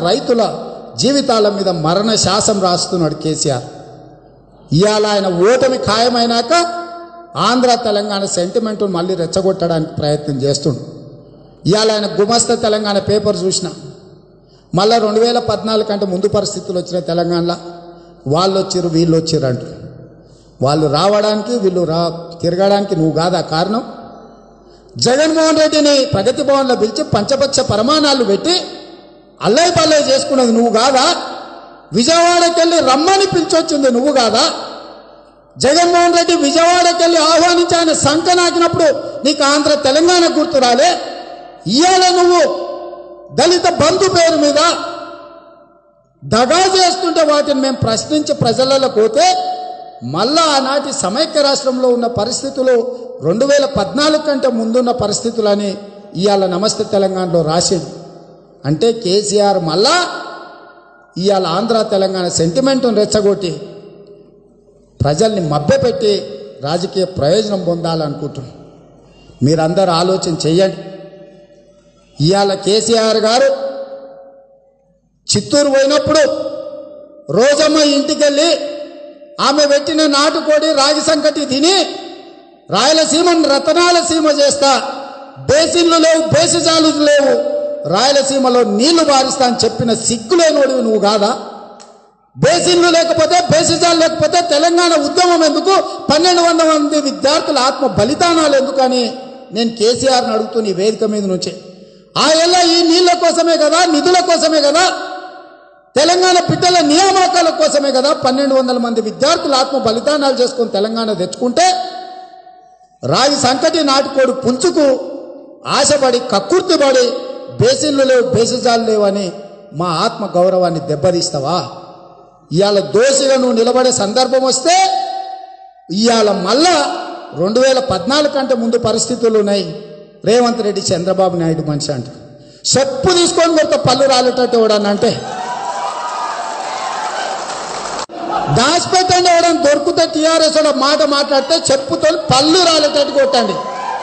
రైతుల జీవితాల మీద మరణ శాసం రాస్తున్నాడు కేసీఆర్ ఇవాళ ఆయన ఓటమి ఖాయమైనాక ఆంధ్ర తెలంగాణ సెంటిమెంట్ మళ్ళీ రెచ్చగొట్టడానికి ప్రయత్నం చేస్తుండు ఇవాళ ఆయన గుమస్త తెలంగాణ పేపర్ చూసిన మళ్ళీ రెండు వేల పద్నాలుగు కంటే ముందు పరిస్థితులు వచ్చినాయి తెలంగాణలో వాళ్ళు వచ్చిర్రు వీళ్ళు వచ్చిర్రు అంటారు వాళ్ళు రావడానికి వీళ్ళు రా తిరగడానికి నువ్వు కాదా కారణం జగన్మోహన్ రెడ్డిని ప్రగతి భవన్లో పిలిచి పంచపక్ష ప్రమాణాలు పెట్టి అల్లయ్య పల్లయ్య చేసుకున్నది నువ్వు కాదా విజయవాడకి వెళ్ళి రమ్మని పిలిచొచ్చింది నువ్వు కాదా జగన్మోహన్ రెడ్డి విజయవాడకి వెళ్ళి ఆహ్వానించి ఆయన సంఖ నాకినప్పుడు నీకు ఆంధ్ర తెలంగాణ గుర్తు రాలే ఇవాళ నువ్వు దళిత బంధు పేరు మీద దగా చేస్తుంటే వాటిని మేము ప్రశ్నించి ప్రజలలో పోతే మళ్ళా ఆనాటి సమైక్య రాష్ట్రంలో ఉన్న పరిస్థితులు రెండు వేల పద్నాలుగు కంటే ముందున్న పరిస్థితులని ఇవాళ నమస్తే తెలంగాణలో రాసింది అంటే కేసీఆర్ మళ్ళా ఇవాళ ఆంధ్ర తెలంగాణ సెంటిమెంట్ను రెచ్చగొట్టి ప్రజల్ని మభ్యపెట్టి రాజకీయ ప్రయోజనం పొందాలనుకుంటున్నాం మీరందరూ ఆలోచన చెయ్యండి ఇవాళ కేసీఆర్ గారు చిత్తూరు పోయినప్పుడు రోజమ్మ ఇంటికెళ్ళి ఆమె పెట్టిన నాటుకోడి రాగి సంకటి తిని రాయలసీమను రతనాల సీమ చేస్తా బేసిన్లు లేవు బేసిజాలు లేవు రాయలసీమలో నీళ్లు బారిస్తా అని చెప్పిన సిగ్గులేనోడివి నువ్వు కాదా బేసిన్లు లేకపోతే బేసిజాలు లేకపోతే తెలంగాణ ఉద్యమం ఎందుకు పన్నెండు వందల మంది విద్యార్థుల ఆత్మ బలిదానాలు ఎందుకని నేను కేసీఆర్ని అడుగుతున్న ఈ వేదిక మీద నుంచి ఆ ఎల్ల ఈ నీళ్ల కోసమే కదా నిధుల కోసమే కదా తెలంగాణ బిడ్డల నియామకాల కోసమే కదా పన్నెండు వందల మంది విద్యార్థులు ఆత్మ బలిదానాలు చేసుకొని తెలంగాణ తెచ్చుకుంటే రాగి సంకటి నాటుకోడు పుంచుకు ఆశపడి కక్కుర్తిపడి బేసిన్లు లేవు బేసిజాలు లేవు అని మా ఆత్మ గౌరవాన్ని దెబ్బతీస్తావా ఇవాళ దోషిగా నువ్వు నిలబడే సందర్భం వస్తే ఇవాళ మళ్ళా రెండు వేల పద్నాలుగు కంటే ముందు పరిస్థితులు ఉన్నాయి రేవంత్ రెడ్డి చంద్రబాబు నాయుడు మనిషి అంట చెప్పు తీసుకొని కొత్త పళ్ళు రాలేటట్టు ఎవడన్నా అంటే దాచిపెట్టండి ఎవడన్నా దొరికితే టీఆర్ఎస్ వాడు మాట మాట్లాడితే చెప్పుతో పళ్ళు రాలేటట్టు కొట్టండి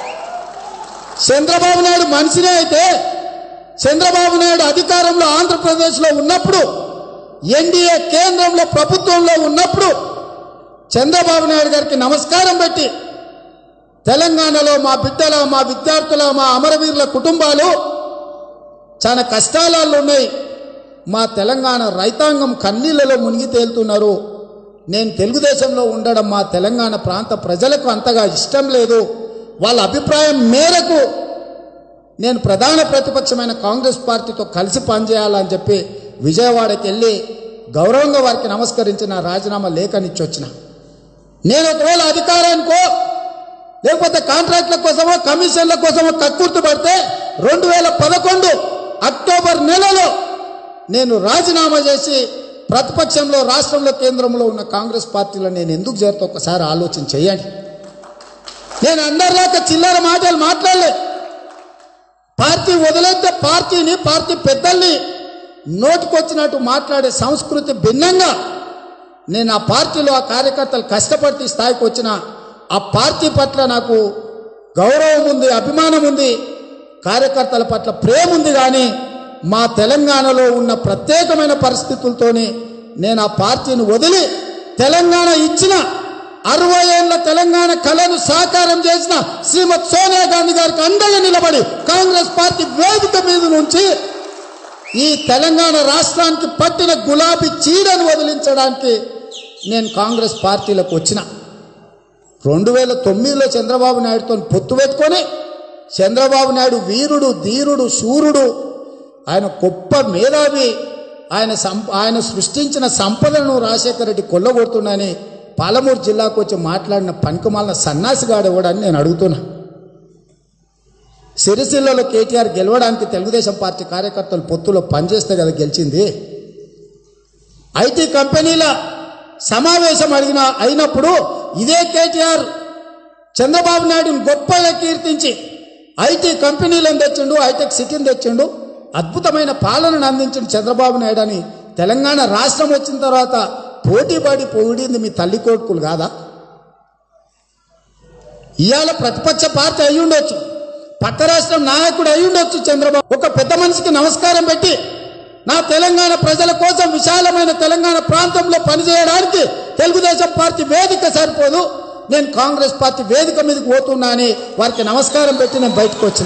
చంద్రబాబు నాయుడు మనిషినే అయితే చంద్రబాబు నాయుడు అధికారంలో ఆంధ్రప్రదేశ్లో ఉన్నప్పుడు ఎన్డీఏ కేంద్రంలో ప్రభుత్వంలో ఉన్నప్పుడు చంద్రబాబు నాయుడు గారికి నమస్కారం పెట్టి తెలంగాణలో మా బిడ్డల మా విద్యార్థుల మా అమరవీరుల కుటుంబాలు చాలా కష్టాలలో ఉన్నాయి మా తెలంగాణ రైతాంగం కన్నీళ్లలో మునిగి తేలుతున్నారు నేను తెలుగుదేశంలో ఉండడం మా తెలంగాణ ప్రాంత ప్రజలకు అంతగా ఇష్టం లేదు వాళ్ళ అభిప్రాయం మేరకు నేను ప్రధాన ప్రతిపక్షమైన కాంగ్రెస్ పార్టీతో కలిసి పనిచేయాలని చెప్పి విజయవాడకి వెళ్ళి గౌరవంగా వారికి నమస్కరించి నా రాజీనామా లేఖనిచ్చొచ్చిన నేను ఒకవేళ అధికారానికో లేకపోతే కాంట్రాక్ట్ల కోసమో కమిషన్ల కోసమో కక్కుర్తు పడితే రెండు వేల పదకొండు అక్టోబర్ నెలలో నేను రాజీనామా చేసి ప్రతిపక్షంలో రాష్ట్రంలో కేంద్రంలో ఉన్న కాంగ్రెస్ పార్టీలో నేను ఎందుకు చేరుతా ఒకసారి ఆలోచన చేయండి నేను అందరిలాగా చిల్లర మాటలు మాట్లాడలే పార్టీ వదిలేస్తే పార్టీని పార్టీ పెద్దల్ని నోటికొచ్చినట్టు మాట్లాడే సంస్కృతి భిన్నంగా నేను ఆ పార్టీలో ఆ కార్యకర్తలు కష్టపడి ఈ స్థాయికి వచ్చిన ఆ పార్టీ పట్ల నాకు గౌరవం ఉంది అభిమానం ఉంది కార్యకర్తల పట్ల ప్రేమ ఉంది కానీ మా తెలంగాణలో ఉన్న ప్రత్యేకమైన పరిస్థితులతోనే నేను ఆ పార్టీని వదిలి తెలంగాణ ఇచ్చిన అరవై ఏళ్ల తెలంగాణ కళను సాకారం చేసిన శ్రీమతి సోనియా గాంధీ గారికి అండగా నిలబడి కాంగ్రెస్ పార్టీ వేదిక మీద నుంచి ఈ తెలంగాణ రాష్ట్రానికి పట్టిన గులాబీ చీడను వదిలించడానికి నేను కాంగ్రెస్ పార్టీలోకి వచ్చిన రెండు వేల తొమ్మిదిలో చంద్రబాబు నాయుడుతో పొత్తు పెట్టుకొని చంద్రబాబు నాయుడు వీరుడు ధీరుడు శూరుడు ఆయన గొప్ప మేధావి ఆయన సం ఆయన సృష్టించిన సంపదను రాజశేఖర రెడ్డి కొల్లగొడుతున్నాని పాలమూరు జిల్లాకు వచ్చి మాట్లాడిన పనికిమాలిన సన్నాసిగాడు ఎవడని నేను అడుగుతున్నా సిరిసిల్లలో కేటీఆర్ గెలవడానికి తెలుగుదేశం పార్టీ కార్యకర్తలు పొత్తులో పనిచేస్తే కదా గెలిచింది ఐటీ కంపెనీల సమావేశం అడిగిన అయినప్పుడు ఇదే కేటీఆర్ చంద్రబాబు నాయుడుని గొప్పగా కీర్తించి ఐటీ కంపెనీలను తెచ్చిండు హైటెక్ సిటీని తెచ్చిండు అద్భుతమైన పాలనను అందించిన చంద్రబాబు నాయుడు అని తెలంగాణ రాష్ట్రం వచ్చిన తర్వాత పోటీపడి పొగిడింది మీ తల్లి కొడుకులు కాదా ఇవాళ ప్రతిపక్ష పార్టీ అయి ఉండొచ్చు పక్క రాష్ట్రం నాయకుడు అయి ఉండొచ్చు చంద్రబాబు ఒక పెద్ద మనిషికి నమస్కారం పెట్టి నా తెలంగాణ ప్రజల కోసం విశాలమైన తెలంగాణ ప్రాంతంలో పనిచేయడానికి తెలుగుదేశం పార్టీ వేదిక సరిపోదు నేను కాంగ్రెస్ పార్టీ వేదిక మీదకి పోతున్నా అని వారికి నమస్కారం పెట్టి నేను బయటకు వచ్చిన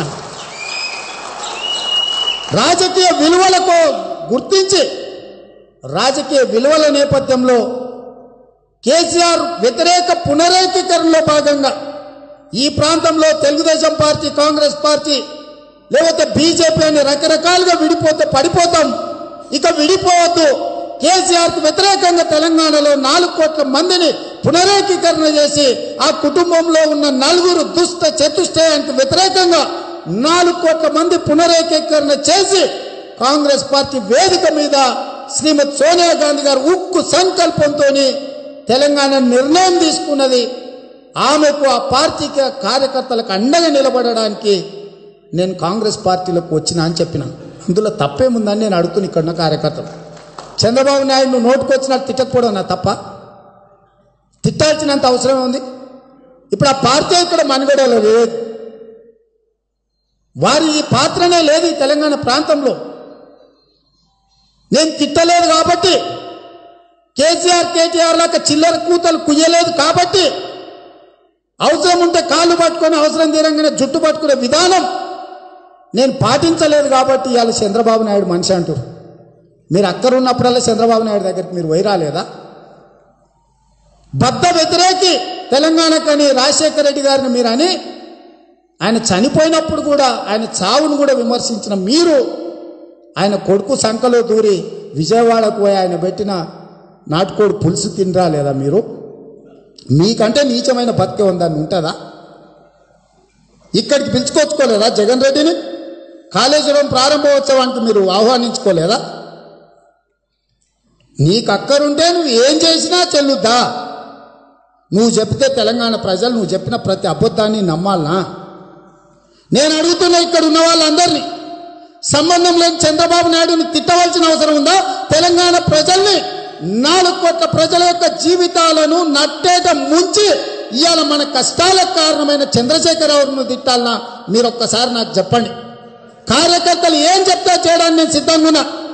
రాజకీయ విలువలకు గుర్తించి రాజకీయ విలువల నేపథ్యంలో కేసీఆర్ వ్యతిరేక పునరేకీకరణలో భాగంగా ఈ ప్రాంతంలో తెలుగుదేశం పార్టీ కాంగ్రెస్ పార్టీ లేకపోతే బీజేపీ అని రకరకాలుగా విడిపోతే పడిపోతాం ఇక విడిపోవద్దు కేసీఆర్కు వ్యతిరేకంగా తెలంగాణలో నాలుగు కోట్ల మందిని పునరేకీకరణ చేసి ఆ కుటుంబంలో ఉన్న నలుగురు దుష్ట చతుష్టయానికి వ్యతిరేకంగా నాలుగు కోట్ల మంది పునరేకీకరణ చేసి కాంగ్రెస్ పార్టీ వేదిక మీద శ్రీమతి సోనియా గాంధీ గారు ఉక్కు సంకల్పంతో తెలంగాణ నిర్ణయం తీసుకున్నది ఆమెకు ఆ పార్టీకి ఆ కార్యకర్తలకు అండగా నిలబడడానికి నేను కాంగ్రెస్ పార్టీలోకి వచ్చినా అని చెప్పినాను అందులో తప్పేముందని నేను అడుగుతున్నా ఇక్కడ ఉన్న కార్యకర్తలు చంద్రబాబు నాయుడు నువ్వు నోటుకొచ్చినట్టు తిట్టకపోవడం నా తప్ప తిట్టాల్సినంత అవసరం ఉంది ఇప్పుడు ఆ పార్టీ ఇక్కడ మనుగడలో లేదు వారి ఈ పాత్రనే లేదు ఈ తెలంగాణ ప్రాంతంలో నేను తిట్టలేదు కాబట్టి కేసీఆర్ కేటీఆర్ లాగా చిల్లర కూతలు కుయ్యలేదు కాబట్టి అవసరం ఉంటే కాళ్ళు పట్టుకొని అవసరం తీరంగానే జుట్టు పట్టుకునే విధానం నేను పాటించలేదు కాబట్టి ఇవాళ చంద్రబాబు నాయుడు మనిషి అంటారు మీరు అక్కడ ఉన్నప్పుడల్లా చంద్రబాబు నాయుడు దగ్గరికి మీరు పోయి రాలేదా బద్ద వ్యతిరేకి తెలంగాణకని రాజశేఖర రెడ్డి గారిని మీరు అని ఆయన చనిపోయినప్పుడు కూడా ఆయన చావును కూడా విమర్శించిన మీరు ఆయన కొడుకు సంఖలో దూరి విజయవాడకు పోయి ఆయన పెట్టిన నాటుకోడు పులుసు తినరా లేదా మీరు మీకంటే నీచమైన బతికే ఉందని ఉంటుందా ఇక్కడికి పిలుచుకొచ్చుకోలేదా జగన్ రెడ్డిని కాళేశ్వరం ప్రారంభోత్సవానికి మీరు ఆహ్వానించుకోలేదా నీకు అక్కరుంటే నువ్వు ఏం చేసినా చెల్లుద్దా నువ్వు చెప్తే తెలంగాణ ప్రజలు నువ్వు చెప్పిన ప్రతి అబద్ధాన్ని నమ్మాలనా నేను అడుగుతున్నా ఇక్కడ ఉన్న వాళ్ళందరినీ సంబంధం లేని చంద్రబాబు నాయుడుని తిట్టవలసిన అవసరం ఉందా తెలంగాణ ప్రజల్ని నాలుగు కోట్ల ప్రజల యొక్క జీవితాలను నట్టేట ముంచి ఇవాళ మన కష్టాలకు కారణమైన చంద్రశేఖరరావును తిట్టాలన్నా మీరు ఒక్కసారి నాకు చెప్పండి కార్యకర్తలు ఏం చెప్తా చేయడానికి నేను సిద్ధంగా ఉన్నా